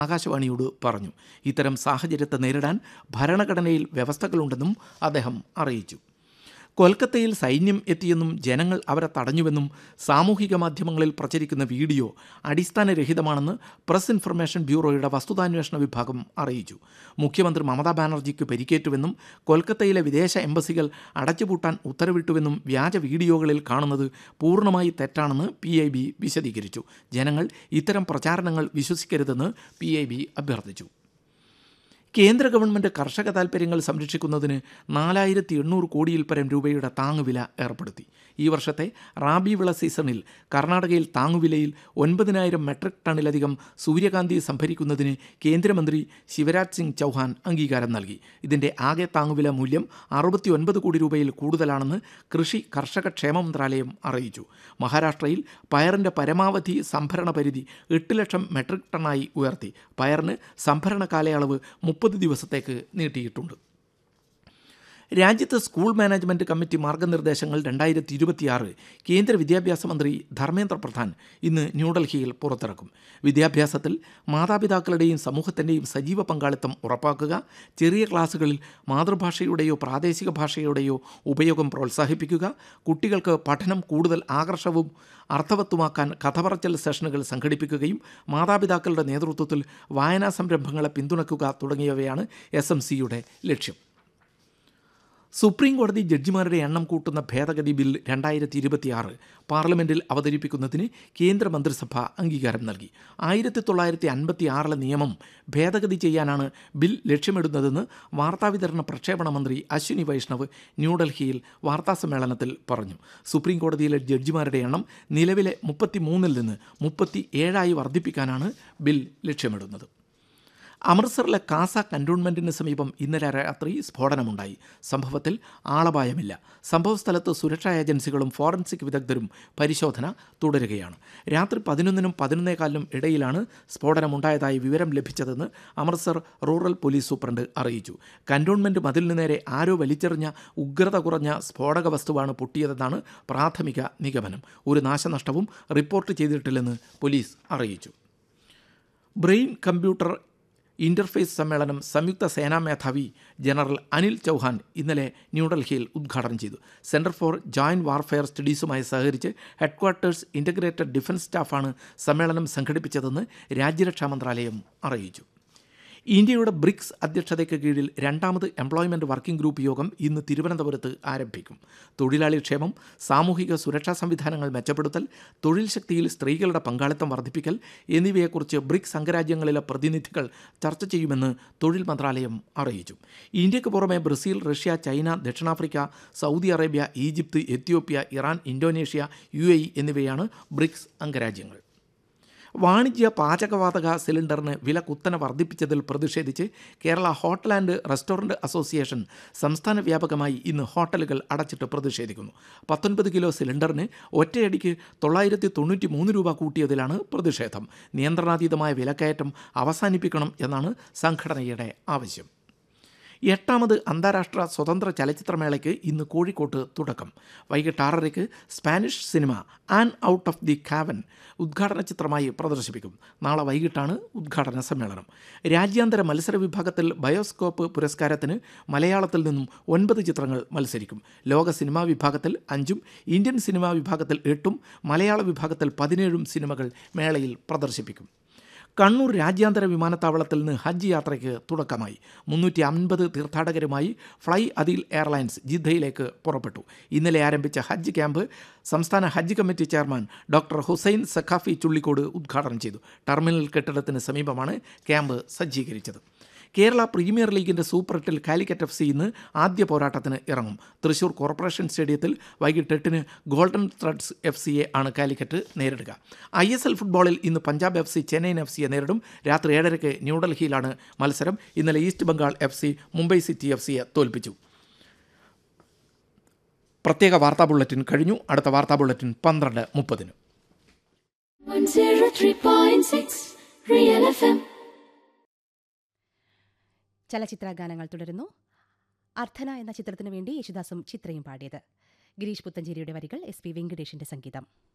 ആകാശവാണിയോട് പറഞ്ഞു ഇത്തരം സാഹചര്യത്തെ നേരിടാൻ ഭരണഘടനയിൽ വ്യവസ്ഥകളുണ്ടെന്നും അദ്ദേഹം അറിയിച്ചു കൊൽക്കത്തയിൽ സൈന്യം എത്തിയെന്നും ജനങ്ങൾ അവരെ തടഞ്ഞുവെന്നും സാമൂഹിക മാധ്യമങ്ങളിൽ പ്രചരിക്കുന്ന വീഡിയോ അടിസ്ഥാനരഹിതമാണെന്ന് പ്രസ് ഇൻഫർമേഷൻ ബ്യൂറോയുടെ വസ്തുതാന്വേഷണ വിഭാഗം അറിയിച്ചു മുഖ്യമന്ത്രി മമതാ ബാനർജിക്ക് പരിക്കേറ്റുവെന്നും കൊൽക്കത്തയിലെ വിദേശ എംബസികൾ അടച്ചുപൂട്ടാൻ ഉത്തരവിട്ടുവെന്നും വ്യാജ വീഡിയോകളിൽ കാണുന്നത് പൂർണ്ണമായി തെറ്റാണെന്ന് പി ഐ ബി വിശദീകരിച്ചു ജനങ്ങൾ ഇത്തരം പ്രചാരണങ്ങൾ വിശ്വസിക്കരുതെന്ന് പി ഐ ബി അഭ്യർത്ഥിച്ചു കേന്ദ്ര ഗവൺമെൻറ് കർഷക താൽപ്പര്യങ്ങൾ സംരക്ഷിക്കുന്നതിന് നാലായിരത്തി എണ്ണൂറ് കോടിയിൽ പരം രൂപയുടെ താങ്ങുവില ഏർപ്പെടുത്തി ഈ വർഷത്തെ റാബി വിള സീസണിൽ കർണാടകയിൽ താങ്ങുവിലയിൽ ഒൻപതിനായിരം മെട്രിക് ടണ്ണിലധികം സൂര്യകാന്തി സംഭരിക്കുന്നതിന് കേന്ദ്രമന്ത്രി ശിവരാജ് സിംഗ് ചൗഹാൻ അംഗീകാരം നൽകി ഇതിൻ്റെ ആകെ താങ്ങുവില മൂല്യം അറുപത്തി ഒൻപത് കോടി രൂപയിൽ കൂടുതലാണെന്ന് കൃഷി കർഷക ക്ഷേമ മന്ത്രാലയം അറിയിച്ചു മഹാരാഷ്ട്രയിൽ പയറിൻ്റെ പരമാവധി സംഭരണ പരിധി എട്ട് ലക്ഷം മെട്രിക് ടണ്ണായി ഉയർത്തി പയറിന് സംഭരണ കാലയളവ് മുപ്പത് ദിവസത്തേക്ക് നീട്ടിയിട്ടുണ്ട് രാജ്യത്ത് സ്കൂൾ മാനേജ്മെൻറ്റ് കമ്മിറ്റി മാർഗനിർദ്ദേശങ്ങൾ രണ്ടായിരത്തി ഇരുപത്തിയാറ് കേന്ദ്ര വിദ്യാഭ്യാസ മന്ത്രി ധർമ്മേന്ദ്ര പ്രധാൻ ഇന്ന് ന്യൂഡൽഹിയിൽ പുറത്തിറക്കും വിദ്യാഭ്യാസത്തിൽ മാതാപിതാക്കളുടെയും സമൂഹത്തിൻ്റെയും സജീവ പങ്കാളിത്തം ഉറപ്പാക്കുക ചെറിയ ക്ലാസ്സുകളിൽ മാതൃഭാഷയുടെയോ പ്രാദേശിക ഭാഷയുടെയോ ഉപയോഗം പ്രോത്സാഹിപ്പിക്കുക കുട്ടികൾക്ക് പഠനം കൂടുതൽ ആകർഷവും അർത്ഥവത്തുമാക്കാൻ കഥ പറച്ചൽ സെഷനുകൾ സംഘടിപ്പിക്കുകയും മാതാപിതാക്കളുടെ നേതൃത്വത്തിൽ വായനാ സംരംഭങ്ങളെ പിന്തുണയ്ക്കുക തുടങ്ങിയവയാണ് എസ് എം സിയുടെ ലക്ഷ്യം സുപ്രീം കോടതി ജഡ്ജിമാരുടെ എണ്ണം കൂട്ടുന്ന ഭേദഗതി ബിൽ രണ്ടായിരത്തി ഇരുപത്തിയാറ് പാർലമെൻറ്റിൽ അവതരിപ്പിക്കുന്നതിന് കേന്ദ്ര മന്ത്രിസഭ അംഗീകാരം നൽകി ആയിരത്തി തൊള്ളായിരത്തി അൻപത്തി ആറിലെ നിയമം ഭേദഗതി ചെയ്യാനാണ് ബിൽ ലക്ഷ്യമിടുന്നതെന്ന് വാർത്താവിതരണ പ്രക്ഷേപണ മന്ത്രി അശ്വിനി വൈഷ്ണവ് ന്യൂഡൽഹിയിൽ വാർത്താസമ്മേളനത്തിൽ പറഞ്ഞു സുപ്രീം കോടതിയിലെ ജഡ്ജിമാരുടെ എണ്ണം നിലവിലെ മുപ്പത്തി മൂന്നിൽ നിന്ന് മുപ്പത്തി ഏഴായി വർദ്ധിപ്പിക്കാനാണ് ബിൽ ലക്ഷ്യമിടുന്നത് അമൃത്സറിലെ കാസ കന്റോൺമെൻറ്റിന് സമീപം ഇന്നലെ രാത്രി സ്ഫോടനമുണ്ടായി സംഭവത്തിൽ ആളപായമില്ല സംഭവസ്ഥലത്ത് സുരക്ഷാ ഏജൻസികളും ഫോറൻസിക് വിദഗ്ധരും പരിശോധന തുടരുകയാണ് രാത്രി പതിനൊന്നിനും പതിനൊന്നേകാലിനും ഇടയിലാണ് സ്ഫോടനമുണ്ടായതായി വിവരം ലഭിച്ചതെന്ന് അമൃത്സർ റൂറൽ പോലീസ് സൂപ്രണ്ട് അറിയിച്ചു കന്റോൺമെൻറ്റ് മതിലിനു നേരെ ആരോ വലിച്ചെറിഞ്ഞ ഉഗ്രത കുറഞ്ഞ സ്ഫോടക വസ്തുവാണ് പൊട്ടിയതെന്നാണ് പ്രാഥമിക നിഗമനം ഒരു നാശനഷ്ടവും റിപ്പോർട്ട് ചെയ്തിട്ടില്ലെന്ന് പോലീസ് അറിയിച്ചു ബ്രെയിൻ കമ്പ്യൂട്ടർ ഇന്റർഫേസ് സമ്മേളനം സംയുക്ത സേനാ മേധാവി ജനറൽ അനിൽ ചൗഹാൻ ഇന്നലെ ന്യൂഡൽഹിയിൽ ഉദ്ഘാടനം ചെയ്തു സെൻറ്റർ ഫോർ ജോയിൻറ്റ് വാർഫെയർ സ്റ്റഡീസുമായി സഹകരിച്ച് ഹെഡ്ക്വാർട്ടേഴ്സ് ഇൻ്റഗ്രേറ്റഡ് ഡിഫൻസ് സ്റ്റാഫാണ് സമ്മേളനം സംഘടിപ്പിച്ചതെന്ന് രാജ്യരക്ഷാ മന്ത്രാലയം അറിയിച്ചു ഇന്ത്യയുടെ ബ്രിക്സ് അധ്യക്ഷതയ്ക്ക് കീഴിൽ രണ്ടാമത് എംപ്ലോയ്മെൻറ്റ് വർക്കിംഗ് ഗ്രൂപ്പ് യോഗം ഇന്ന് തിരുവനന്തപുരത്ത് ആരംഭിക്കും തൊഴിലാളി ക്ഷേമം സാമൂഹിക സുരക്ഷാ സംവിധാനങ്ങൾ മെച്ചപ്പെടുത്തൽ തൊഴിൽ ശക്തിയിൽ സ്ത്രീകളുടെ പങ്കാളിത്തം വർദ്ധിപ്പിക്കൽ എന്നിവയെക്കുറിച്ച് ബ്രിക്സ് അംഗരാജ്യങ്ങളിലെ പ്രതിനിധികൾ ചർച്ച ചെയ്യുമെന്ന് തൊഴിൽ മന്ത്രാലയം അറിയിച്ചു ഇന്ത്യക്ക് പുറമെ ബ്രസീൽ റഷ്യ ചൈന ദക്ഷിണാഫ്രിക്ക Saudi Arabia Egypt Ethiopia Iran Indonesia യു എന്നിവയാണ് ബ്രിക്സ് അംഗരാജ്യങ്ങൾ വാണിജ്യ പാചകവാതക സിലിണ്ടറിന് വില കുത്തനെ വർദ്ധിപ്പിച്ചതിൽ പ്രതിഷേധിച്ച് Kerala hotel and restaurant association സംസ്ഥാന വ്യാപകമായി ഇന്ന് ഹോട്ടലുകൾ അടച്ചിട്ട് പ്രതിഷേധിക്കുന്നു പത്തൊൻപത് കിലോ സിലിണ്ടറിന് ഒറ്റയടിക്ക് തൊള്ളായിരത്തി തൊണ്ണൂറ്റി മൂന്ന് രൂപ കൂട്ടിയതിലാണ് പ്രതിഷേധം നിയന്ത്രണാതീതമായ വിലക്കയറ്റം അവസാനിപ്പിക്കണം എന്നാണ് സംഘടനയുടെ ആവശ്യം എട്ടാമത് അന്താരാഷ്ട്ര സ്വതന്ത്ര ചലച്ചിത്രമേളയ്ക്ക് ഇന്ന് കോഴിക്കോട്ട് തുടക്കം വൈകിട്ട് ആറരയ്ക്ക് Spanish cinema an out of the cavern ഉദ്ഘാടന ചിത്രമായി പ്രദർശിപ്പിക്കും നാളെ വൈകിട്ടാണ് ഉദ്ഘാടന സമ്മേളനം രാജ്യാന്തര മത്സര വിഭാഗത്തിൽ ബയോസ്കോപ്പ് പുരസ്കാരത്തിന് മലയാളത്തിൽ നിന്നും ഒൻപത് ചിത്രങ്ങൾ മത്സരിക്കും ലോക സിനിമാ വിഭാഗത്തിൽ അഞ്ചും ഇന്ത്യൻ സിനിമാ വിഭാഗത്തിൽ എട്ടും മലയാള വിഭാഗത്തിൽ പതിനേഴും സിനിമകൾ മേളയിൽ പ്രദർശിപ്പിക്കും കണ്ണൂർ രാജ്യാന്തര വിമാനത്താവളത്തിൽ നിന്ന് ഹജ്ജ് യാത്രയ്ക്ക് തുടക്കമായി മുന്നൂറ്റി അൻപത് തീർത്ഥാടകരുമായി ഫ്ലൈ അദീൽ എയർലൈൻസ് ജിദ്ദയിലേക്ക് പുറപ്പെട്ടു ഇന്നലെ ആരംഭിച്ച ഹജ്ജ് ക്യാമ്പ് സംസ്ഥാന ഹജ്ജ് committee chairman doctor Hussain Saqafi Chullikode ഉദ്ഘാടനം ചെയ്തു ടെർമിനൽ കെട്ടിടത്തിന് സമീപമാണ് ക്യാമ്പ് സജ്ജീകരിച്ചത് കേരള പ്രീമിയർ ലീഗിൻ്റെ സൂപ്പർ എട്ടിൽ കാലിക്കറ്റ് എഫ് സി ഇന്ന് ആദ്യ പോരാട്ടത്തിന് ഇറങ്ങും തൃശൂർ കോർപ്പറേഷൻ സ്റ്റേഡിയത്തിൽ വൈകിട്ട് എട്ടിന് ഗോൾഡൻ ത്രെഡ്സ് എഫ് സിയെ ആണ് കാലിക്കറ്റ് നേരിടുക ഐ എസ് എൽ ഫുട്ബോളിൽ ഇന്ന് Punjab F C Chennaiyin F സിയെ നേരിടും രാത്രി ഏഴരയ്ക്ക് ന്യൂഡൽഹിയിലാണ് മത്സരം ഇന്നലെ East Bengal F C Mumbai city F സിയെ തോൽപ്പിച്ചു പ്രത്യേക വാർത്താ ബുള്ളറ്റിൻ കഴിഞ്ഞു അടുത്ത വാർത്താ ബുള്ളറ്റിൻ പന്ത്രണ്ട് മുപ്പതിന് 103.6 Real FM. ചലച്ചിത്ര ഗാനങ്ങൾ തുടരുന്നു അർത്ഥന എന്ന ചിത്രത്തിനു വേണ്ടി യേശുദാസും ചിത്രയും പാടിയത് ഗിരീഷ് പുത്തഞ്ചേരിയുടെ വരികൾ എസ് പി വെങ്കടേഷിന്റെ സംഗീതം